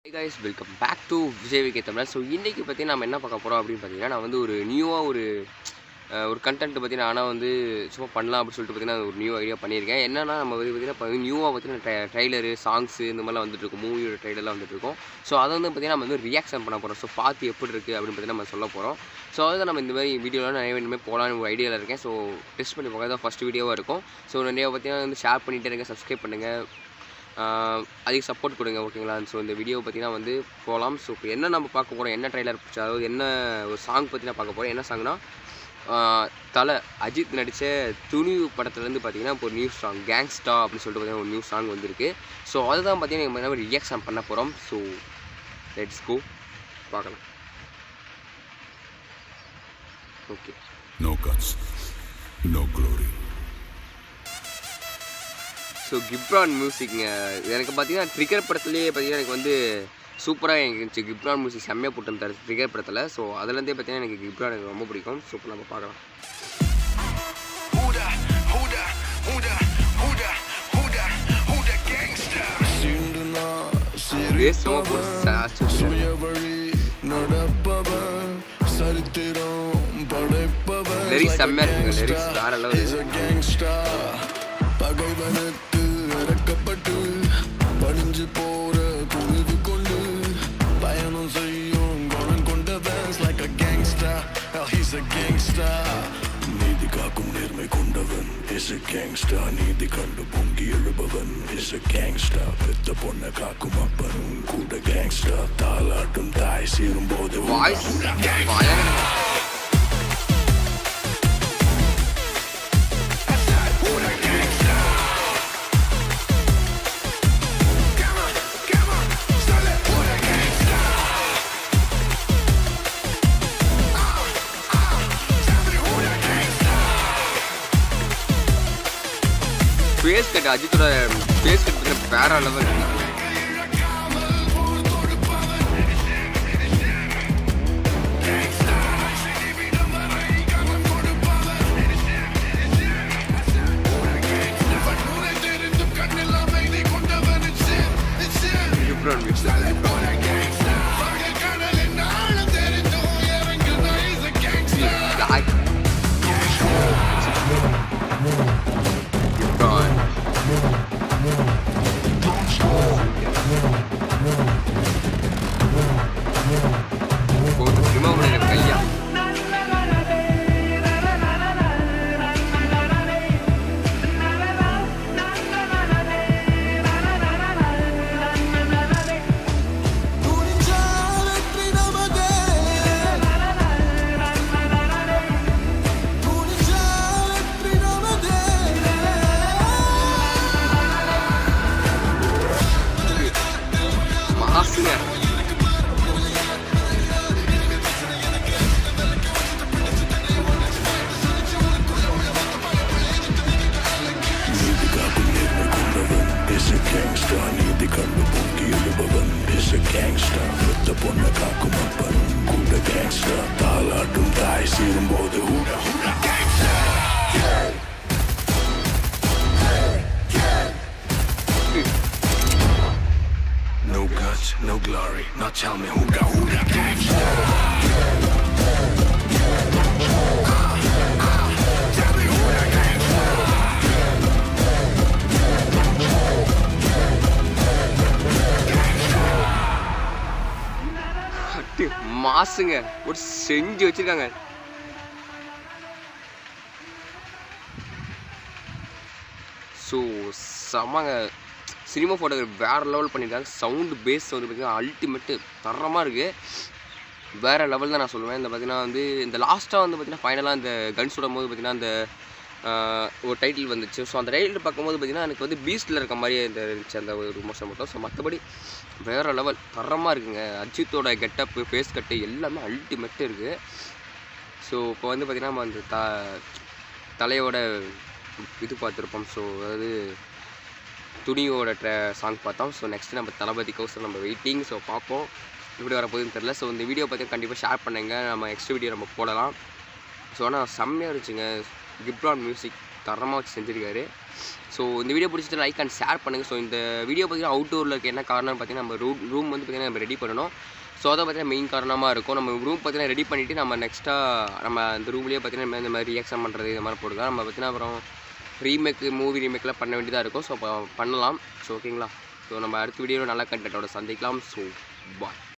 Guys welcome back to Vijay VK Tamil so இன்றைக்கி பற்றி நம்ம என்ன பார்க்க போகிறோம் அப்படின்னு பார்த்தீங்கன்னா நான் வந்து ஒரு நியூவாக ஒரு அஹ், ஒரு கண்டென்ட் பார்த்தீங்கன்னா ஆனால் வந்து சும்மா பண்ணலாம் அப்படின்னு சொல்லிட்டு பார்த்தீங்கன்னா ஒரு நியூ ஐடியா பண்ணியிருக்கேன் என்னன்னா நம்ம வந்து பார்த்தீங்கன்னா இப்போ நியூவாக பார்த்தீங்கன்னா ட்ரைலரு சாங்ஸு இந்த மாதிரிலாம் வந்துட்டு இருக்கும் மூவியோட ட்ரைலர்லாம் வந்துட்டு இருக்கும் ஸோ அதை வந்து பார்த்தீங்கன்னா நம்ம வந்து ரியாக்ஷன் பண்ண போகிறோம் ஸோ பார்த்து எப்படி இருக்குது அப்படின்னு பார்த்தீங்கன்னா நம்ம சொல்ல போகிறோம் ஸோ அதுதான் நம்ம இந்த மாதிரி வீடியோலாம் நிறைய இனிமேல் போகலான்னு ஒரு ஐடியாவில் இருக்கேன் ஸோ டெஸ்ட் பண்ணி பார்க்க தான் ஃபஸ்ட் வீடியோவாக இருக்கும் ஸோ நிறைய பார்த்தீங்கன்னா வந்து ஷேர் பண்ணிகிட்டே இருங்க சப்ஸ்கிரைப் பண்ணுங்கள் ஆஹ் அதுக்கு சப்போர்ட் கொடுங்க ஓகேங்களா ஸோ இந்த வீடியோ பார்த்தீங்கன்னா வந்து போகலாம் ஸோ இப்போ என்ன நம்ம பார்க்க போகிறோம் என்ன ட்ரைலர் அதாவது என்ன ஒரு சாங் பற்றி நான் பார்க்க போகிறோம் என்ன சாங்னா தலை அஜித் நடித்த துணிவு படத்துலேருந்து பார்த்தீங்கன்னா இப்போ ஒரு நியூ சாங் கேங்ஸ்டா அப்படின்னு சொல்லிட்டு பார்த்தீங்கன்னா ஒரு நியூ சாங் வந்திருக்கு ஸோ அதுதான் பார்த்தீங்கன்னா நம்ம ரியாக்ஷன் பண்ண போகிறோம் ஸோ லெட்ஸ் கோ பார்க்கலாம் okay No guts, no glory. So Ghibran மியூசிக்ங்க எனக்கு பார்த்தீங்கன்னா ட்ரிகர் படத்துலேயே பார்த்தீங்கன்னா எனக்கு வந்து சூப்பராக எனக்கு இருந்துச்சு கிப்ரான் மியூசிக் செம்மையாக போட்டு தர ட்ரிகர் படத்தில் ஸோ அதுலேருந்தே பார்த்தீங்கன்னா எனக்கு கிப்ரான் எனக்கு ரொம்ப பிடிக்கும் ஸோ இப்போ நம்ம பார்க்கலாம் Huda, Huda, Huda, Huda, Huda, Huda gangster. Bass ரொம்ப போட்டு சுயவழி நடப்பவன் சரித்திரம் படைப்பவன் லிரிக்ஸ் செம்மையாக இருக்குங்க லிரிக்ஸ் வேறு லெவல் He's a gangster. பகைவனுக்கு இறக்கப்பட்டு பணிஞ்சு போற துணிவு கொண்டு பயணம் செய்யும் குணம் கொண்டவன் like a gangster. Hell, he's a gangster. நீதி காக்கும் நேர்மை கொண்டவன் is a gangster. நீதி கண்டு பொங்கி எழுபவன் is a gangster. பெத்த பொண்ணை காக்கும் அப்பனும் கூட gangster. தாலாட்டும் தாய் சேரும் போது வாய்ஸ் வாயாக ஃபேஸ் கட் அஜித்தோட ஃபேஸ் கட் பார்த்தீங்கன்னா வேற level Ghibran music Black. Gibran. கொஞ்சமா உடைய கையா மாசுங்க நீதி காக்கும் நேர்மை கொண்டவன் is a gangster. நீதி கண்டு பொங்கி எழுபவன் is a gangster. பெத்த பொண்ணை காக்கும் அப்பன் கூட gangster. தாலாட்டும் தாய் சேரும் போது Huda Huda No guts, no glory. Now tell me who got who got gangster. அட்டு மாசுங்க ஒரு செஞ்சு வச்சிருக்காங்க ஸோ செமங்க சினிமா ஃபோட்டோகிராஃபி வேறு லெவல் பண்ணியிருக்காங்க சவுண்டு பேஸ் வந்து பார்த்திங்கன்னா அல்டிமேட்டு தரமாக இருக்குது வேறு லெவல் தான் நான் சொல்லுவேன் இந்த பார்த்தீங்கன்னா வந்து இந்த லாஸ்ட்டாக வந்து பார்த்தீங்கன்னா ஃபைனலாக இந்த கன் சுடும் போது பார்த்தீங்கன்னா அந்த ஆஹ், ஒரு டைட்டில் வந்துச்சு ஸோ அந்த டைட்டில் பார்க்கும்போது பார்த்தீங்கன்னா எனக்கு வந்து பீஸ்டில் இருக்க மாதிரியே இந்த இருந்துச்சு அந்த ஒரு மோசம் மட்டும் ஸோ மற்றபடி வேறு லெவல் தரமாக இருக்குங்க அஜித்தோட கெட்டப்பு ஃபேஸ் கட்டு எல்லாமே அல்டிமேட்டு இருக்குது ஸோ இப்போ வந்து பார்த்திங்கன்னா நம்ம அந்த த தலையோட இது பார்த்துருப்போம் ஸோ அதாவது துணியோட ட்ர சாங் பார்த்தோம் ஸோ நெக்ஸ்ட் நம்ம தளபதி கோசம் நம்ம வெயிட்டிங் ஸோ பார்ப்போம் இப்படி வரப்போகுதுன்னு தெரில ஸோ இந்த வீடியோ பற்றி கண்டிப்பாக ஷேர் பண்ணுங்க நம்ம நெக்ஸ்ட் வீடியோ நம்ம போடலாம் ஸோ ஆனால் செம்மையாக இருந்துச்சுங்க கிப்ரான் மியூசிக் தரமாக வச்சு செஞ்சுருக்காரு ஸோ இந்த வீடியோ பிடிச்சிட்டு லைக் அண்ட் ஷேர் பண்ணுங்கள் ஸோ இந்த வீடியோ பார்த்தீங்கன்னா அவுட்டோரில் இருக்க என்ன காரணம்னு பார்த்தீங்கன்னா நம்ம ரூம் ரூம் வந்து பார்த்தீங்கன்னா நம்ம ரெடி பண்ணணும் ஸோ அதை பார்த்தீங்கன்னா மெயின் காரணமாக இருக்கும் நம்ம ரூம் பார்த்தீங்கன்னா ரெடி பண்ணிவிட்டு நம்ம நெக்ஸ்ட்டாக நம்ம அந்த ரூம்லேயே பார்த்தீங்கன்னா நம்ம இந்த மாதிரி ரியாக்ஷன் பண்ணுறது இந்த மாதிரி போடுங்க நம்ம பார்த்தீங்கன்னா அப்புறம் ரீமேக்கு மூவி ரீமேக்லாம் பண்ண வேண்டியதாக இருக்கும் ஸோ அப்போ பண்ணலாம் ஸோ ஓகேங்களா ஸோ நம்ம அடுத்த வீடியோவில் நல்ல கண்டென்ட்டோட சந்திக்கலாம் ஸோ பாய்